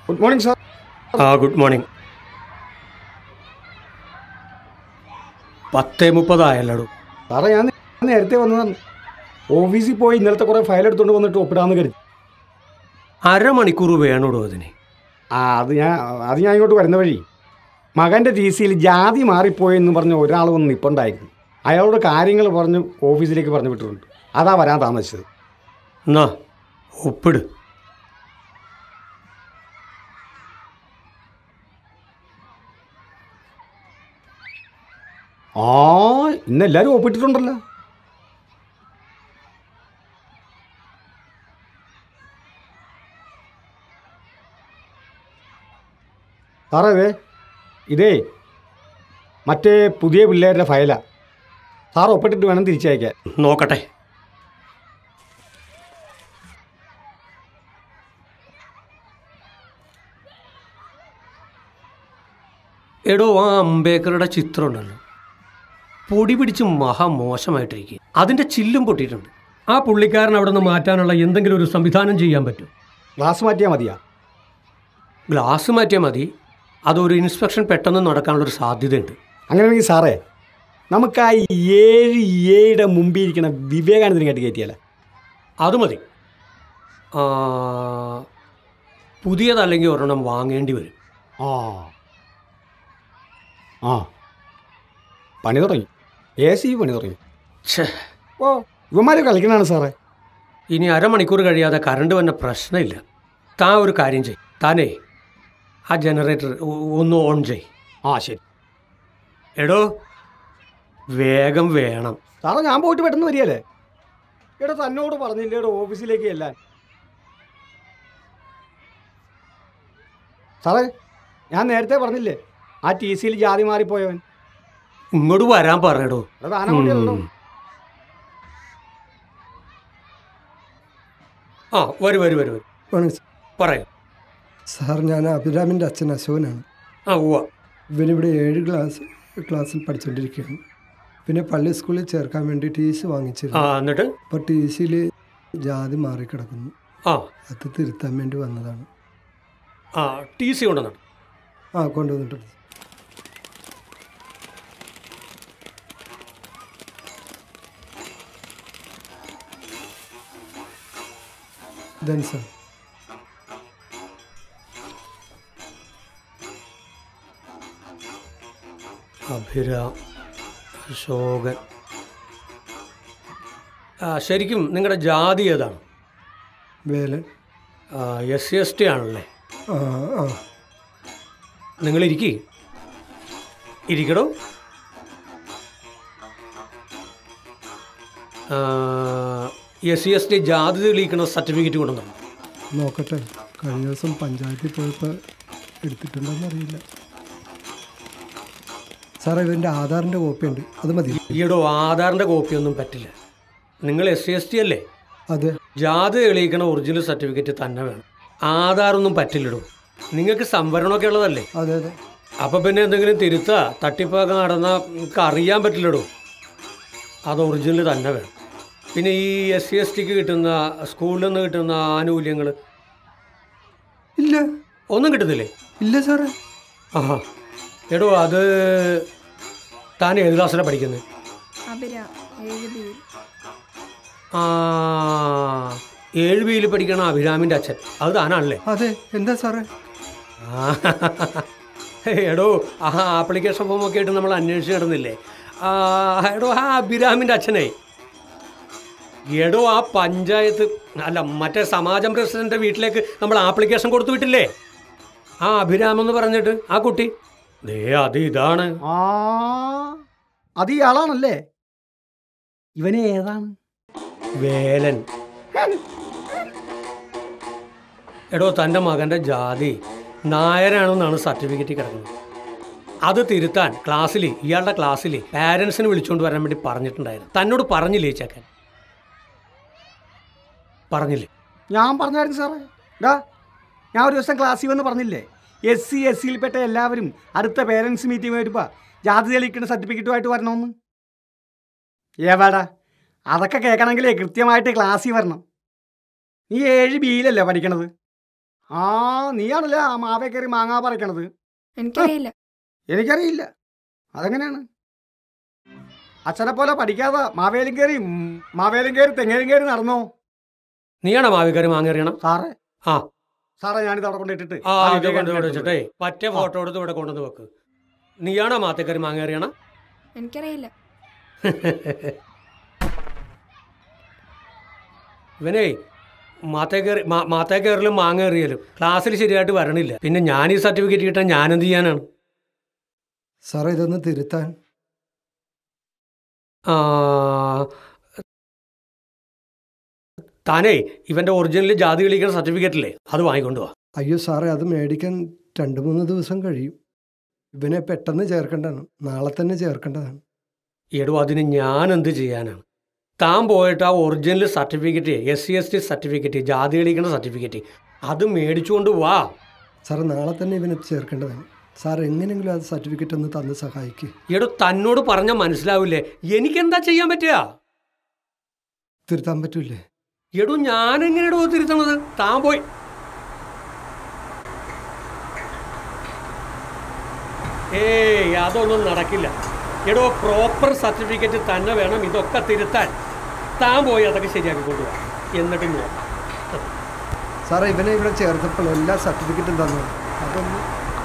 Good morning sir ആ good morning പത്തേ മുപ്പതായല്ലോ സാറേ ഞാൻ നേരത്തെ വന്നതാണ് ഓഫീസിൽ പോയി ഇന്നലത്തെ കുറേ ഫയൽ എടുത്തുകൊണ്ട് വന്നിട്ട് ഒപ്പിടാന്ന് കരുതി അരമണിക്കൂർ വേണോടോ അതിന് ആ അത് ഞാൻ അത് ഞാൻ ഇങ്ങോട്ട് വരുന്ന വഴി മകൻ്റെ ടി സിയിൽ ജാതി മാറിപ്പോയെന്ന് പറഞ്ഞ് ഒരാൾ വന്ന് നിൽപ്പുണ്ടായിരുന്നു അയാളോട് കാര്യങ്ങൾ പറഞ്ഞ് ഓഫീസിലേക്ക് പറഞ്ഞു വിട്ടിട്ടുണ്ട് അതാ വരാൻ താമസിച്ചത് എന്നാ ഒപ്പിട് ആ ഇന്ന് എല്ലാവരും ഒപ്പിട്ടിട്ടുണ്ടല്ലോ സാറേ ഇതേ ഇതേ മറ്റേ പുതിയ പിള്ളേരുടെ ഫയലാ സാർ ഒപ്പിട്ടിട്ട് വേണം തിരിച്ചയക്കാൻ നോക്കട്ടെ എടോ ആ അംബേദ്കറുടെ ചിത്രം ഉണ്ടല്ലോ പൊടി പിടിച്ച് മഹാ മോശമായിട്ടിരിക്കുക അതിൻ്റെ ചില്ലും പൊട്ടിയിട്ടുണ്ട് ആ പുള്ളിക്കാരൻ അവിടെ നിന്ന് മാറ്റാനുള്ള എന്തെങ്കിലും ഒരു സംവിധാനം ചെയ്യാൻ പറ്റും ഗ്ലാസ് മാറ്റിയാൽ മതിയാ ഗ്ലാസ് മാറ്റിയാൽ മതി അതൊരു ഇൻസ്പെക്ഷൻ പെട്ടെന്ന് നടക്കാനുള്ളൊരു സാധ്യതയുണ്ട് അങ്ങനെയാണെങ്കിൽ സാറേ നമുക്ക് ആ ഏഴ് ഏയുടെ മുമ്പിൽ ഇരിക്കുന്ന വിവേകാനന്ദനെ കയറ്റി കയറ്റിയാലേ അത് മതി ആ, പുതിയതല്ലെങ്കിൽ ഒരെണ്ണം വാങ്ങേണ്ടി വരും ആ ആ പണി തുടങ്ങി എ സി പണി തുടങ്ങി ഛേ ഓ ഇവന്മാർ കളിക്കണതാണ് സാറേ ഇനി അരമണിക്കൂർ കഴിയാതെ കറണ്ട് വന്ന പ്രശ്നമില്ല താൻ ഒരു കാര്യം ചെയ് താനേ ആ ജനറേറ്റർ ഒന്ന് ഓൺ ചെയ് ആ ശരി എടോ വേഗം വേണം സാറേ ഞാൻ പോയിട്ട് പെട്ടെന്ന് വരികയല്ലേ എടാ തന്നോട് പറഞ്ഞില്ലേടോ ഓഫീസിലേക്ക് ചെല്ലാൻ സാറേ ഞാൻ നേരത്തെ പറഞ്ഞില്ലേ ആ ടി സിയിൽ ജാതി മാറിപ്പോയവൻ ഇങ്ങോട്ട് വരാൻ പറയടോ അത് ആന കൂടിയല്ലോ ഉം. ആ വരൂ വരൂ വരൂ വരൂ ആണ് സ- പറയൂ സാർ ഞാൻ അഭിരാമിൻ്റെ അച്ഛൻ അശോകനാണ് ആ ഉവ്വ ഇവനിവിടെ ഏഴ് ക്ലാസ് ക്ലാസ്സിൽ പഠിച്ചുകൊണ്ടിരിക്കുകയാണ് പിന്നെ പള്ളി സ്കൂളിൽ ചേർക്കാൻ വേണ്ടി ടി സി ആ വാങ്ങിച്ചിരുന്നു എന്നിട്ട് അപ്പോൾ ടി സിയിൽ ജാതി മാറിക്കിടക്കുന്നു ആ അത് തിരുത്താൻ വേണ്ടി വന്നതാണ് ആ ടി സി കൊണ്ടുവന്നു ആ കൊണ്ടുവന്നിട്ടുണ്ട് ദെൻ സാർ അഭിരാം അശോകൻ ആ ശരിക്കും നിങ്ങളുടെ ജാതി ഏതാണ് Velan S C S T ആണല്ലേ ആ ആ നിങ്ങൾ ഇരിക്കി ഇരിക്കടോ എസ് സി എസ് ടി ജാതി തെളിയിക്കുന്ന സർട്ടിഫിക്കറ്റ് കൊണ്ടുവന്നു നോക്കട്ടെ കഴിഞ്ഞ ദിവസം പഞ്ചായത്തിൽ പോയപ്പോൾ എടുത്തിട്ടുണ്ടോന്ന് അറിയില്ല സാറേ ഇവൻ്റെ ആധാറിൻ്റെ കോപ്പി ഉണ്ട് അത് മതി ഈയിടോ ആധാറിൻ്റെ കോപ്പിയൊന്നും പറ്റില്ല നിങ്ങൾ എസ് സി എസ് ടി അല്ലേ അതെ ജാതി തെളിയിക്കണ ഒറിജിനൽ സർട്ടിഫിക്കറ്റ് തന്നെ വേണം ആധാറൊന്നും പറ്റില്ലടോ നിങ്ങൾക്ക് സംവരണമൊക്കെ ഉള്ളതല്ലേ അതെ അതെ അപ്പോൾ പിന്നെ എന്തെങ്കിലും തിരുത്ത തട്ടിപ്പൊക്കെ നടന്നാൽ നിങ്ങൾക്ക് അറിയാൻ പറ്റില്ലടോ അത് ഒറിജിനൽ തന്നെ വേണം പിന്നെ ഈ എസ് സി എസ് ടിക്ക് കിട്ടുന്ന സ്കൂളിൽ നിന്ന് കിട്ടുന്ന ആനുകൂല്യങ്ങൾ ഇല്ല ഒന്നും കിട്ടുന്നില്ലേ ഇല്ല സാറേ ആഹാ എടോ അത് താൻ ഏത് ക്ലാസ്സിലാണ് പഠിക്കുന്നത് അഭിരാം ഏഴ് ബിയിൽ ആ ഏഴ് ബിയിൽ പഠിക്കണ അഭിരാമിൻ്റെ അച്ഛൻ അത് താനാണല്ലേ അതെ എന്താ സാറേ ആ, എടോ ആ ആപ്ലിക്കേഷൻ ഫോമൊക്കെ ആയിട്ട് നമ്മൾ അന്വേഷിച്ച് നടന്നില്ലേ ആ, എടോ ആ അഭിരാമിൻ്റെ അച്ഛനെ എടോ ആ പഞ്ചായത്ത് അല്ല മറ്റേ സമാജം പ്രസിഡന്റ് വീട്ടിലേക്ക് നമ്മൾ ആപ്ലിക്കേഷൻ കൊടുത്തു വിട്ടില്ലേ ആ അഭിരാം എന്ന് പറഞ്ഞിട്ട് ആ കുട്ടി ദേ അത് ഇതാണ് ആ അത് ഇയാളാണല്ലേ ഇവനെ ഏതാണ് വേലൻ എടോ തൻ്റെ മകൻ്റെ ജാതി നായരാണെന്നാണ് സർട്ടിഫിക്കറ്റ് കിടക്കുന്നത് അത് തിരുത്താൻ ക്ലാസ്സിൽ ഇയാളുടെ ക്ലാസ്സിൽ പാരൻസിനെ വിളിച്ചുകൊണ്ട് വരാൻ വേണ്ടി പറഞ്ഞിട്ടുണ്ടായിരുന്നു തന്നോട് പറഞ്ഞില്ലേ ഈ ചെക്കൻ പറഞ്ഞില്ലേ ഞാൻ പറഞ്ഞായിരുന്നു സാറേ ഡാ ഞാൻ ഒരു ദിവസം ക്ലാസ്സിൽ വന്ന് പറഞ്ഞില്ലേ എസ് സി എസ് സിയിൽപ്പെട്ട എല്ലാവരും അടുത്ത പേരൻസ് മീറ്റിംഗ് വരുമ്പോൾ ജാതി തെളിയിക്കുന്ന സർട്ടിഫിക്കറ്റുമായിട്ട് വരണമെന്ന് ഏവാടാ അതൊക്കെ കേൾക്കണമെങ്കിലേ കൃത്യമായിട്ട് ക്ലാസ്സിൽ വരണം നീ ഏഴ് ബിയിലല്ലേ പഠിക്കണത് ആ നീയാണല്ലേ ആ മാവേ കയറി മാങ്ങാ പറിക്കണത് എനിക്കറിയില്ല എനിക്കറിയില്ല അതെങ്ങനെയാണ് അച്ഛനെ പോലെ പഠിക്കാതെ മാവേലും കയറി ഉം, മാവേലും കയറി തെങ്ങേലും കയറി നടന്നോ നീയാണോ മാവിക്കറി മാങ്ങേറിയണം സാറേ ആ. സാറേ ഞാനിത് അവിടെ കൊണ്ടിട്ടിട്ട് ആ ആ ഇത് video കൊണ്ട് കാണിച്ചു വെച്ചിട്ടേ പറ്റ ഫോട്ടോ എടുത്ത് ഇവിടെ കൊണ്ടുവന്ന് വെക്ക് നീയാണോ മാത്തേക്കറി മാങ്ങേറിയണ എനിക്കറിയില്ല ഇവനേ മാത്തേക്കറി മാത്തേക്കറിലും മാങ്ങേറിയലും ക്ലാസ്സിൽ ശരിയായിട്ട് വരണില്ല പിന്നെ ഞാൻ ഈ സർട്ടിഫിക്കറ്റ് കിട്ടാൻ ഞാൻ എന്ത് ചെയ്യാനാണ് സാറേ ഇതൊന്ന് തിരുത്താൻ ആ, താനേ ഇവന്റെ ഒറിജിനൽ ജാതി കളിക്കുന്ന സർട്ടിഫിക്കറ്റ് ഇല്ലേ അത് വാങ്ങിക്കൊണ്ടു വാ അയ്യോ സാറേ അത് മേടിക്കാൻ രണ്ട് മൂന്ന് ദിവസം കഴിയും ഇവനെ പെട്ടെന്ന് ചേർക്കേണ്ടതാണ് നാളെ തന്നെ ചേർക്കേണ്ടതാണ് എടോ അതിന് ഞാൻ എന്ത് ചെയ്യാനാണ് താൻ പോയിട്ട് ആ original certificate S C S T certificate ജാതി കളിക്കുന്ന സർട്ടിഫിക്കറ്റ് അത് മേടിച്ചുകൊണ്ട് വാ സാറ് നാളെ തന്നെ ഇവനെ ചേർക്കേണ്ടതാണ് സാർ എങ്ങനെയെങ്കിലും അത് സർട്ടിഫിക്കറ്റ് ഒന്ന് തന്ന് സഹായിക്കുക എടോ തന്നോട് പറഞ്ഞാൽ മനസ്സിലാവില്ലേ എനിക്കെന്താ ചെയ്യാൻ പറ്റുക തിരുത്താൻ പറ്റൂലേ എടോ ഞാൻ എങ്ങനെയാടോ തിരുത്തണത് താൻ പോയി ഏയ് അതൊന്നും നടക്കില്ല എടോ പ്രോപ്പർ സർട്ടിഫിക്കറ്റ് തന്നെ വേണം ഇതൊക്കെ തിരുത്താൻ താൻ പോയി അതൊക്കെ ശരിയാക്കി കൊണ്ടുപോവാ എന്നിട്ട് നോക്കാം സാറേ ഇവനെ ഇവിടെ ചേർത്തപ്പോൾ എല്ലാ സർട്ടിഫിക്കറ്റും തന്നു അതൊന്ന്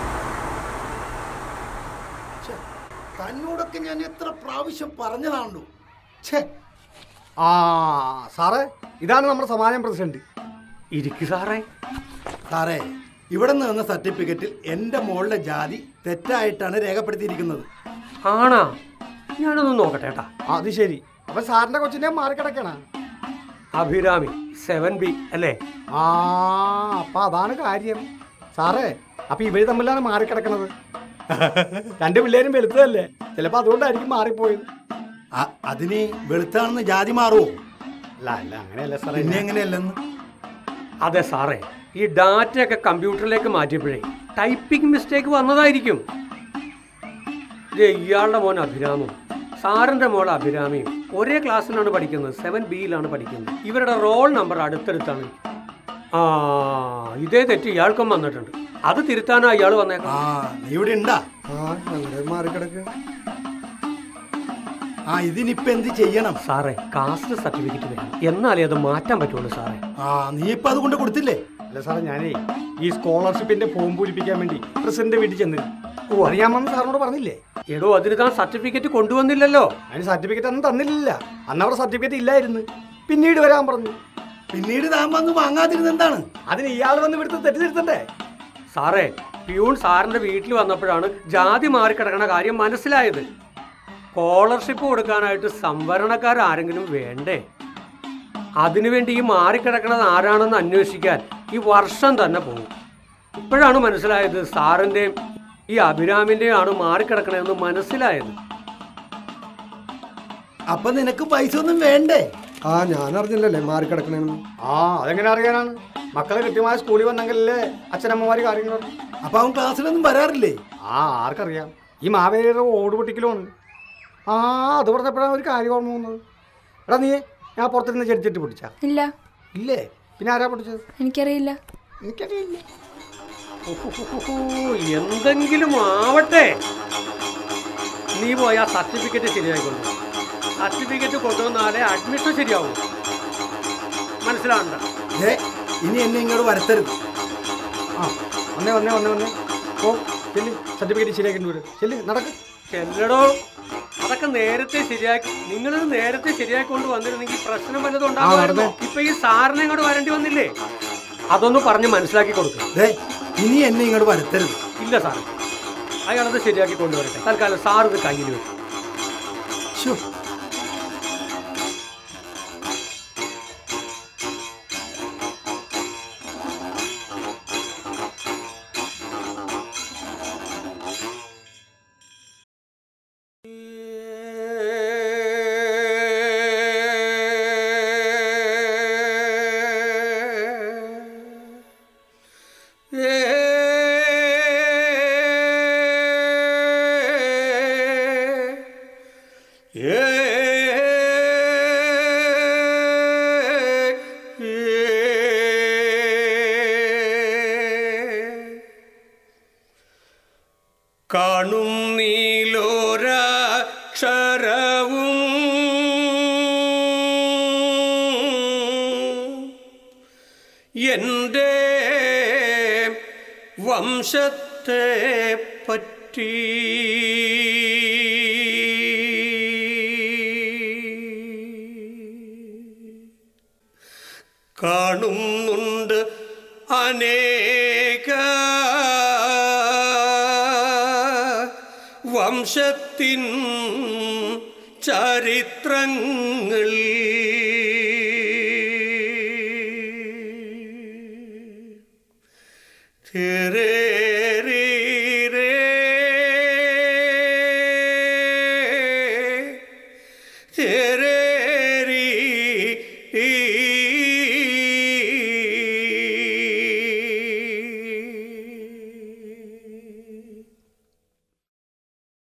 തന്നോടൊക്കെ ഞാൻ എത്ര പ്രാവശ്യം പറഞ്ഞതാണല്ലോ ഛേ ആ സാറേ ഇതാണ് നമ്മുടെ സമാജം പ്രസിഡന്റ് ഇരിക്കു സാറേ സാറേ ഇവിടെ നിന്ന് തന്ന സർട്ടിഫിക്കറ്റിൽ എൻ്റെ മോളുടെ ജാതി തെറ്റായിട്ടാണ് രേഖപ്പെടുത്തിയിരിക്കുന്നത് ആണാ ഞാനൊന്ന് നോക്കട്ടെ ഏട്ടാ അത് ശരി അപ്പൊ സാറിന്റെ കൊച്ചിനെ മാറിക്കിടക്കണ അഭിരാമി സെവൻ ബി അല്ലേ ആ അപ്പൊ അതാണ് കാര്യം സാറേ അപ്പൊ ഇവര് തമ്മിലാണ് മാറിക്കിടക്കണത് രണ്ട് പിള്ളേരും വെളുത്തതല്ലേ ചിലപ്പോ അതുകൊണ്ടായിരിക്കും മാറിപ്പോയത് അ- അതിന് വെളുത്താണെന്ന് ജാതി മാറുമോ അല്ല അല്ല അങ്ങനെയല്ല സാറേ പിന്നെ എങ്ങനെയല്ലെന്ന് അതെ സാറേ ഈ ഡാറ്റയൊക്കെ കമ്പ്യൂട്ടറിലേക്ക് മാറ്റിയപ്പോഴേ ടൈപ്പിംഗ് മിസ്റ്റേക്ക് വന്നതായിരിക്കും ഇത് ഇയാളുടെ മോൻ അഭിരാമും സാറിന്റെ മോൾ അഭിരാമിയും ഒരേ ക്ലാസ്സിലാണ് പഠിക്കുന്നത് സെവൻ ബിയിലാണ് പഠിക്കുന്നത് ഇവരുടെ റോൾ നമ്പർ അടുത്തടുത്താണ് ആ ഇതേ തെറ്റ് ഇയാൾക്കും വന്നിട്ടുണ്ട് അത് തിരുത്താനാ ഇയാൾ വന്നേക്കാം ആ നീ ഇവിടെ ഉണ്ടാ ആ അങ്ങനെ മാറിക്കിടക്കുക ആ ഇതിനിപ്പോ എന്ത് ചെയ്യണം സാറേ കാസ്റ്റ് സർട്ടിഫിക്കറ്റ് വേണം എന്നാലേ അത് മാറ്റാൻ പറ്റുള്ളൂ സാറേ ആ നീ ഇപ്പൊ അതുകൊണ്ട് കൊടുത്തില്ലേ അല്ല സാറേ ഞാനേ ഈ സ്കോളർഷിപ്പിന്റെ ഫോം പൂരിപ്പിക്കാൻ വേണ്ടി പ്രസിഡന്റ് വീട്ടിൽ ചെന്നിരുന്നു ഓ അറിയാമെന്ന് സാറിനോട് പറഞ്ഞില്ലേ എടോ അതിന് താൻ സർട്ടിഫിക്കറ്റ് കൊണ്ടുവന്നില്ലല്ലോ അതിന് സർട്ടിഫിക്കറ്റ് അന്ന് തന്നില്ല അന്ന് അവിടെ സർട്ടിഫിക്കറ്റ് ഇല്ലായിരുന്നു പിന്നീട് വരാൻ പറഞ്ഞു പിന്നീട് താൻ വന്ന് വാങ്ങാതിരുന്ന എന്താണ് അതിന് ഇയാൾ വന്ന് ഇവിടുത്തെ തെറ്റിദ്ധരുത്തണ്ടേ സാറേ പ്യൂൺ സാറിന്റെ വീട്ടിൽ വന്നപ്പോഴാണ് ജാതി മാറിക്കിടക്കണ കാര്യം മനസ്സിലായത് സ്കോളർഷിപ്പ് കൊടുക്കാനായിട്ട് സംവരണക്കാർ ആരെങ്കിലും വേണ്ടേ അതിനുവേണ്ടി ഈ മാറിക്കിടക്കണത് ആരാണെന്ന് അന്വേഷിക്കാൻ ഈ വർഷം തന്നെ പോകും ഇപ്പോഴാണ് മനസ്സിലായത് സാറിൻ്റെയും ഈ അഭിരാമിൻ്റെയും ആണ് മാറിക്കിടക്കണതെന്ന് മനസ്സിലായത് അപ്പൊ നിനക്ക് പൈസ ഒന്നും വേണ്ടേ ആ ഞാൻ അറിഞ്ഞില്ലല്ലേ മാറിക്കിടക്കണേന്ന് ആ അതെങ്ങനെ അറിയാനാണ് മക്കളെ കൃത്യമായ സ്കൂളിൽ വന്നെങ്കിലല്ലേ അച്ഛനമ്മമാര് കാര്യങ്ങൾ അറിയൂ. അപ്പൊ അവൻ ക്ലാസ്സിലൊന്നും വരാറില്ലേ ആ ആർക്കറിയാം ഈ മാവേലിയുടെ ഓട് പൊട്ടിക്കലുമാണ് ആ അത് പറഞ്ഞപ്പോഴാണ് ഒരു കാര്യം ഓർമ്മ വന്നത് എടാ നീ ഞാൻ പുറത്തിരുന്ന് ചെടിച്ചിട്ട് പൊട്ടിച്ചാ ഇല്ല ഇല്ലേ പിന്നെ ആരാ പൊട്ടിച്ചത് എനിക്കറിയില്ല എനിക്കറിയില്ല ഉഹുഹുഹുഹു, എന്തെങ്കിലും ആവട്ടെ നീ പോയി ആ സർട്ടിഫിക്കറ്റ് ശരിയായിക്കൊണ്ടു സർട്ടിഫിക്കറ്റ് കൊണ്ടുവന്നാലേ അഡ്മിഷൻ ശരിയാവും മനസ്സിലാവണ്ട ഏ ഇനി എന്നെ ഇങ്ങോട്ട് വരുത്തരുത് ആ വന്നേ വന്നേ വന്നേ വന്നേ ഓ ചെല്ലി സർട്ടിഫിക്കറ്റ് ശരിയാക്കിട്ട് വരും ചെല്ലി നടക്ക് ചെല്ലടോ അതൊക്കെ നേരത്തെ ശരിയാക്കി നിങ്ങൾ നേരത്തെ ശരിയാക്കി വന്നിരുന്നെങ്കിൽ പ്രശ്നം വല്ലതും ഉണ്ടാകുമായിരുന്നോ ഇപ്പൊ ഈ സാറിനെ ഇങ്ങോട്ട് വരേണ്ടി വന്നില്ലേ അതൊന്ന് പറഞ്ഞ് മനസ്സിലാക്കി കൊടുക്കും ദേ ഇനി എന്നെ ഇങ്ങോട്ട് വരുത്തരുത് ഇല്ല സാർ അയാളത് ശരിയാക്കി കൊണ്ടുവരട്ടെ തൽക്കാലം സാർ ഇത് കയ്യിൽ വെക്കും ശ്ശോ. വംശത്തെ പറ്റി കാണുന്നുണ്ട് അനേക വംശത്തിൻ ചരിത്രങ്ങൾ തിരേരീരേ. തിരേ